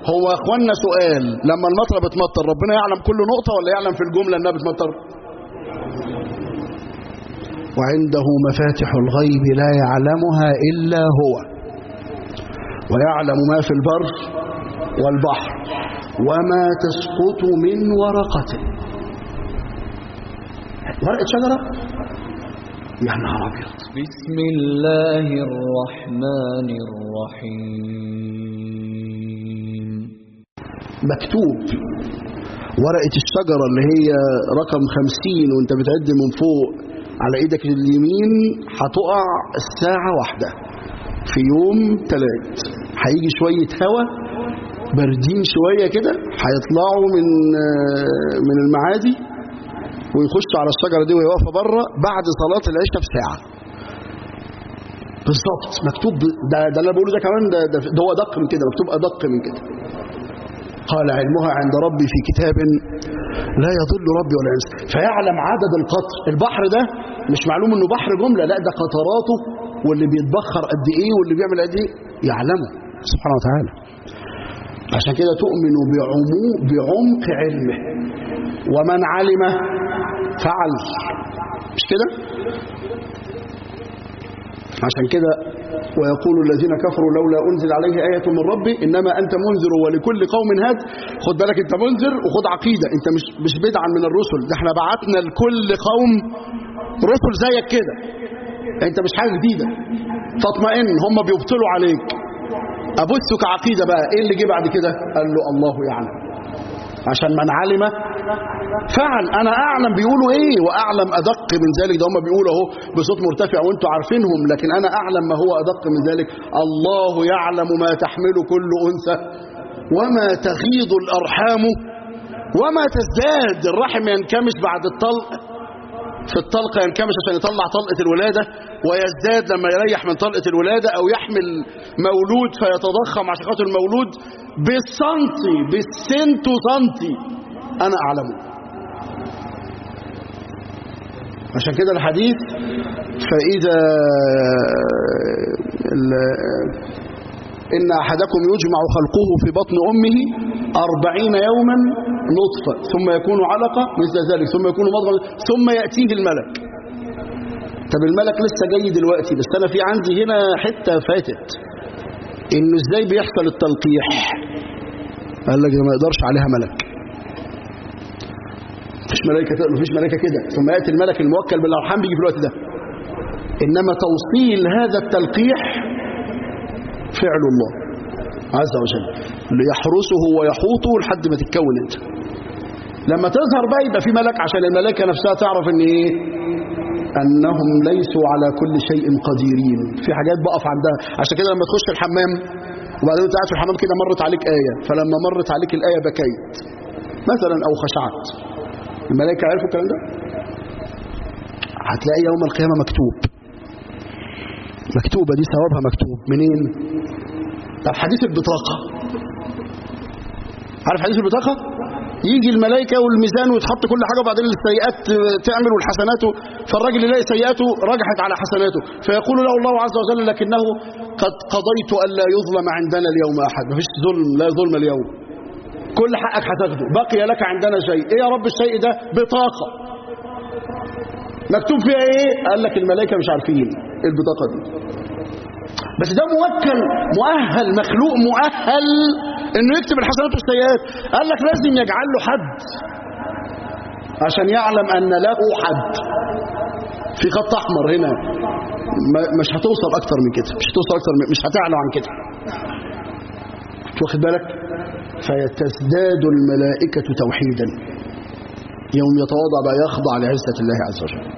هو يا اخوانا سؤال لما المطره بتمطر ربنا يعلم كل نقطه ولا يعلم في الجمله انها بتمطر وعنده مفاتح الغيب لا يعلمها الا هو ويعلم ما في البر والبحر وما تسقط من ورقه ورقه شجره يا نهار ابيض بسم الله الرحمن الرحيم مكتوب ورقة الشجرة اللي هي رقم خمسين وانت بتعد من فوق على ايدك اليمين هتقع الساعة واحدة في يوم تلات هيجي شوية هوا باردين شوية كده هيطلعوا من من المعادي ويخشوا على الشجرة دي وهي واقفة بره بعد صلاة العشاء بساعة بالظبط مكتوب ده ده اللي أنا بقوله ده كمان ده, ده, ده هو ادق من كده مكتوب ادق من كده قال علمها عند ربي في كتاب لا يضل ربي ولا ينسى فيعلم عدد القطر البحر ده مش معلوم انه بحر جمله لا ده قطراته واللي بيتبخر قد ايه واللي بيعمل قد ايه يعلمه سبحانه وتعالى عشان كده تؤمن بعمو بعمق علمه ومن علم فعل مش كده عشان كده ويقول الذين كفروا لولا أنزل عليه آية من ربي إنما أنت منذر ولكل قوم هاد خد بالك أنت منذر وخد عقيدة أنت مش مش بدعا من الرسل ده احنا بعتنا لكل قوم رسل زيك كده أنت مش حاجة جديدة فاطمئن هم بيبطلوا عليك أبثك عقيدة بقى إيه اللي جه بعد كده قال له الله يعلم عشان من علم فعل انا اعلم بيقولوا ايه واعلم ادق من ذلك ده هم بيقولوا اهو بصوت مرتفع وانتوا عارفينهم لكن انا اعلم ما هو ادق من ذلك الله يعلم ما تحمل كل انثى وما تغيض الارحام وما تزداد الرحم ينكمش بعد الطلق في الطلقه ينكمش عشان يطلع طلقه الولاده ويزداد لما يريح من طلقه الولاده او يحمل مولود فيتضخم عشان خاطر المولود بالسنتي بالسنتو سنتي انا اعلمه عشان كده الحديث فإذا إن أحدكم يجمع خلقه في بطن أمه أربعين يوما نطفة ثم يكون علقة مثل ذلك ثم يكون مضغة ثم يأتيه الملك طب الملك لسه جاي دلوقتي بس أنا في عندي هنا حتة فاتت إنه إزاي بيحصل التلقيح قال لك ده ما يقدرش عليها ملك مفيش ملائكة مفيش ملائكة كده ثم يأتي الملك الموكل بالأرحام بيجي في الوقت ده إنما توصيل هذا التلقيح فعل الله عز وجل ليحرسه ويحوطه لحد ما تتكون انت لما تظهر بقى يبقى في ملك عشان الملائكة نفسها تعرف ان ايه انهم ليسوا على كل شيء قديرين في حاجات بقف عندها عشان كده لما تخش الحمام وبعدين انت قاعد في الحمام كده مرت عليك آية فلما مرت عليك الآية بكيت مثلا او خشعت الملائكة عرفوا الكلام ده هتلاقي يوم القيامة مكتوب مكتوبة دي ثوابها مكتوب منين طب حديث البطاقة عارف حديث البطاقة يجي الملائكة والميزان ويتحط كل حاجة وبعدين السيئات تعمل والحسنات فالراجل يلاقي سيئاته رجحت على حسناته فيقول له الله عز وجل لكنه قد قضيت ألا يظلم عندنا اليوم أحد مفيش ظلم لا ظلم اليوم كل حقك هتاخده بقي لك عندنا شيء ايه يا رب الشيء ده بطاقة مكتوب فيها ايه قال لك الملائكة مش عارفين ايه البطاقة دي بس ده موكل مؤهل مخلوق مؤهل انه يكتب الحسنات والسيئات قال لك لازم يجعل له حد عشان يعلم ان له حد في خط احمر هنا مش هتوصل اكتر من كده مش هتوصل اكتر من مش هتعلى عن كده واخد بالك فيتزداد الملائكة توحيدا يوم يتواضع بقى يخضع لعزة الله عز وجل